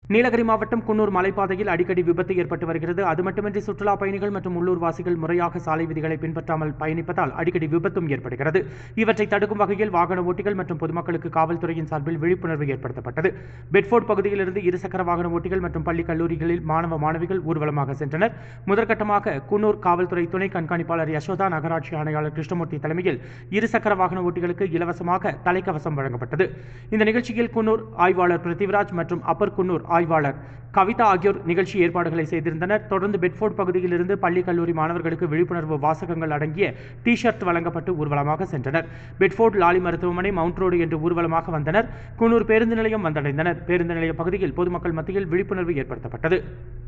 நீலகிரி மாவட்டம் குன்னூர் மலைப்பாதையில் அடிக்கடி விபத்து ஏற்பட்டு வருகிறது அது மட்டுமின்றி சுற்றுலா பயணிகள் மற்றும் உள்ளூர் வாசிகள் முறையாக சாலை விதிகளை பின்பற்றாமல் பயணிப்பதால் அடிக்கடி விபத்தும் ஏற்படுகிறது இவற்றை தடுக்கும் வகையில் வாகன ஓட்டிகள் மற்றும் பொதுமக்களுக்கு காவல்துறையின் சார்பில் விழிப்புணர்வு ஏற்படுத்தப்பட்டது பெட்ஃபோர்ட் பகுதியிலிருந்து இருசக்கர வாகன ஓட்டிகள் மற்றும் பள்ளி கல்லூரிகளில் மாணவ மாணவிகள் ஊர்வலமாக சென்றனர் முதற்கட்டமாக குன்னூர் காவல்துறை துணை கண்காணிப்பாளர் யசோதா நகராட்சி ஆணையாளர் கிருஷ்ணமூர்த்தி தலைமையில் இருசக்கர வாகன ஓட்டிகளுக்கு இலவசமாக தலைக்கவசம் வழங்கப்பட்டது இந்த நிகழ்ச்சியில் குன்னூர் ஆய்வாளர் பிருத்திவிராஜ் மற்றும் அப்பர் குன்னூர் ஆய்வாளர் கவிதா ஆகியோர் நிகழ்ச்சி ஏற்பாடுகளை செய்திருந்தனர் தொடர்ந்து பெட்ஃபோர்ட் பகுதியிலிருந்து பள்ளி கல்லூரி மாணவர்களுக்கு விழிப்புணர்வு வாசகங்கள் அடங்கிய டி ஷர்ட் வழங்கப்பட்டு ஊர்வலமாக சென்றனர் பெட்ஃபோர்ட் லாலி மருத்துவமனை மவுண்ட் ரோடு என்று ஊர்வலமாக வந்தனர் குன்னூர் பேருந்து நிலையம் வந்தடைந்தனர் பேருந்து நிலைய பகுதியில் பொதுமக்கள் மத்தியில் விழிப்புணர்வு ஏற்படுத்தப்பட்டது